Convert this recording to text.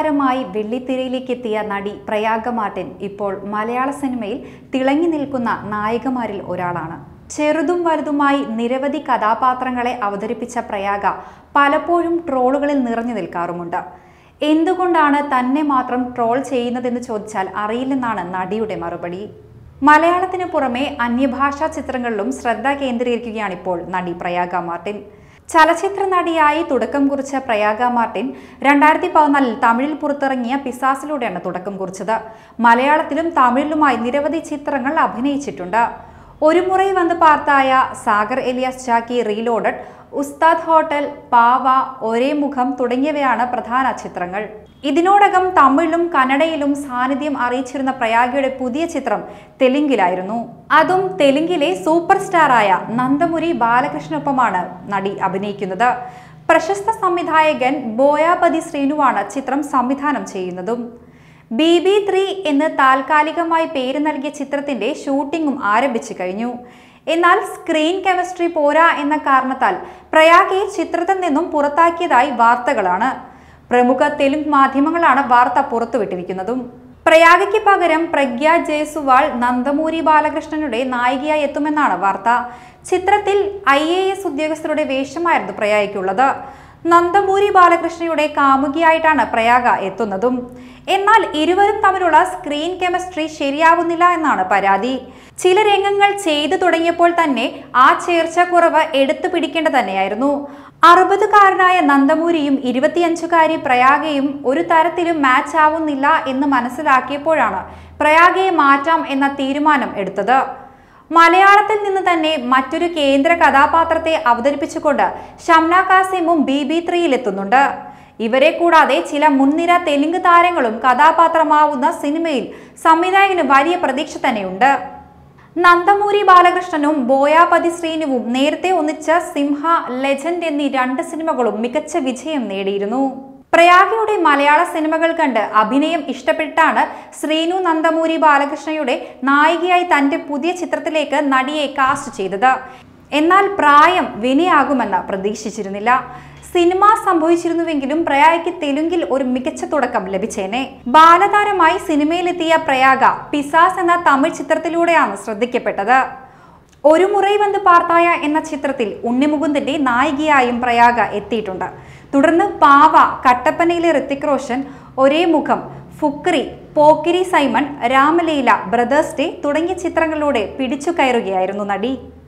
ബാലതാരമായി വെള്ളിത്തിരയിലേക്ക് എത്തിയ നടി പ്രയാഗ മാർട്ടിൻ ഇപ്പോൾ മലയാള സിനിമയിൽ തിളങ്ങി നിൽക്കുന്ന നായികമാരിൽ ഒരാളാണ് ചെറുതും വലുതുമായി നിരവധി കഥാപാത്രങ്ങളെ അവതരിപ്പിച്ച പ്രയാഗ പലപ്പോഴും ട്രോളുകളിൽ നിറഞ്ഞു നിൽക്കാറുമുണ്ട് എന്തുകൊണ്ടാണ് തന്നെ മാത്രം ട്രോൾ ചെയ്യുന്നതെന്ന് ചോദിച്ചാൽ അറിയില്ലെന്നാണ് നടിയുടെ മറുപടി മലയാളത്തിന് പുറമെ അന്യഭാഷാ ചിത്രങ്ങളിലും ശ്രദ്ധ കേന്ദ്രീകരിക്കുകയാണിപ്പോൾ നടി പ്രയാഗ മാർട്ടിൻ ചലച്ചിത്ര നടിയായി തുടക്കം കുറിച്ച പ്രയാഗ മാർട്ടിൻ രണ്ടായിരത്തി പതിനാലിൽ തമിഴിൽ പുറത്തിറങ്ങിയ പിസാസിലൂടെയാണ് തുടക്കം കുറിച്ചത് മലയാളത്തിലും തമിഴിലുമായി നിരവധി ചിത്രങ്ങൾ അഭിനയിച്ചിട്ടുണ്ട് ഒരു മുறை വന്ന് പാർത്തായ Sagar alias Jacky reloaded Ustad hotel Pava Ore മുഖം തുടങ്ങിയവയാണ് പ്രധാന ചിത്രങ്ങൾ ഇതിനോടകം തമിഴിലും കന്നഡയിലും സാന്നിധ്യം അറിയിച്ചിരുന്ന പ്രയാഗയുടെ പുതിയ ചിത്രം തെലുങ്കിലായിരുന്നു അതും തെലുങ്കിലെ സൂപ്പർ സ്റ്റാറായ നന്ദമുരി ബാലകൃഷ്ണനൊപ്പമാണ് നടി അഭിനയിക്കുന്നത് പ്രശസ്ത സംവിധായകൻ ബോയാപതി ശ്രീനുവാണ് ചിത്രം സംവിധാനം ചെയ്യുന്നതും ബി ബി ത്രീ എന്ന് താൽക്കാലികമായി പേര് നൽകിയ ചിത്രത്തിന്റെ ഷൂട്ടിംഗും ആരംഭിച്ചു കഴിഞ്ഞു എന്നാൽ സ്ക്രീൻ കെമിസ്ട്രി പോരാ എന്ന കാരണത്താൽ പ്രയാഗയെ ചിത്രത്തിൽ നിന്നും പുറത്താക്കിയതായി വാർത്തകളാണ് പ്രമുഖ തെലുങ്ക് മാധ്യമങ്ങളാണ് വാർത്ത പുറത്തുവിട്ടിരിക്കുന്നതും പ്രയാഗയ്ക്ക് പകരം പ്രഗ്യ ജയസുവാൾ നന്ദമൂരി ബാലകൃഷ്ണനുടെ നായികയായി എത്തുമെന്നാണ് വാർത്ത ചിത്രത്തിൽ ഐ എ എസ് ഉദ്യോഗസ്ഥരുടെ വേഷമായിരുന്നു പ്രയാഗയ്ക്കുള്ളത് നന്ദമൂരി ബാലകൃഷ്ണയുടെ കാമുകിയായിട്ടാണ് പ്രയാഗ എത്തുന്നതും എന്നാൽ ഇരുവരും തമ്മിലുള്ള സ്ക്രീൻ കെമിസ്ട്രി ശരിയാവുന്നില്ല എന്നാണ് പരാതി ചില രംഗങ്ങൾ ചെയ്തു തുടങ്ങിയപ്പോൾ തന്നെ ആ ചേർച്ച കുറവ് എടുത്തു പിടിക്കേണ്ടത് തന്നെയായിരുന്നു അറുപതുകാരനായ നന്ദമൂരിയും ഇരുപത്തിയഞ്ചുകാരി പ്രയാഗയും ഒരു തരത്തിലും മാച്ച് ആവുന്നില്ല എന്ന് മനസ്സിലാക്കിയപ്പോഴാണ് പ്രയാഗയെ മാറ്റാം എന്ന തീരുമാനം എടുത്തത് മലയാളത്തിൽ നിന്ന് തന്നെ മറ്റൊരു കേന്ദ്ര കഥാപാത്രത്തെ അവതരിപ്പിച്ചുകൊണ്ട് ഷംന കാസിമും ബി ബി ത്രീയിലെത്തുന്നുണ്ട് ഇവരെ കൂടാതെ ചില മുൻനിര തെലുങ്ക് താരങ്ങളും കഥാപാത്രമാവുന്ന സിനിമയിൽ സംവിധായകന് വലിയ പ്രതീക്ഷ തന്നെയുണ്ട് നന്ദമൂരി ബാലകൃഷ്ണനും ബോയാപതി ശ്രീനുവും നേരത്തെ ഒന്നിച്ച സിംഹ ലെജൻഡ് എന്നീ രണ്ട് സിനിമകളും മികച്ച വിജയം നേടിയിരുന്നു പ്രയാഗയുടെ മലയാള സിനിമകൾ കണ്ട് അഭിനയം ഇഷ്ടപ്പെട്ടാണ് ശ്രീനു നന്ദമൂരി ബാലകൃഷ്ണയുടെ നായികയായി തന്റെ പുതിയ ചിത്രത്തിലേക്ക് നടിയെ കാസ്റ്റ് ചെയ്തത് എന്നാൽ പ്രായം വിനയാകുമെന്ന് പ്രതീക്ഷിച്ചിരുന്നില്ല സിനിമ സംഭവിച്ചിരുന്നുവെങ്കിലും പ്രയാഗയ്ക്ക് തെലുങ്കിൽ ഒരു മികച്ച തുടക്കം ലഭിച്ചേനെ ബാലതാരമായി സിനിമയിലെത്തിയ പ്രയാഗ പിസാസ് എന്ന തമിഴ് ചിത്രത്തിലൂടെയാണ് ശ്രദ്ധിക്കപ്പെട്ടത് ഒരു മുറൈ വന്ന് പാർത്തായ എന്ന ചിത്രത്തിൽ ഉണ്ണിമുകുന്ദന്റെ നായികയായും പ്രയാഗ എത്തിയിട്ടുണ്ട് തുടർന്ന് പാവ കട്ടപ്പനയിലെ Hrithik Roshan Ore Mukham Fukri Pokkiri Simon Ramaleela brothers day തുടങ്ങിയ ചിത്രങ്ങളിലൂടെ പിടിച്ചു കയറുകയായിരുന്നു നടി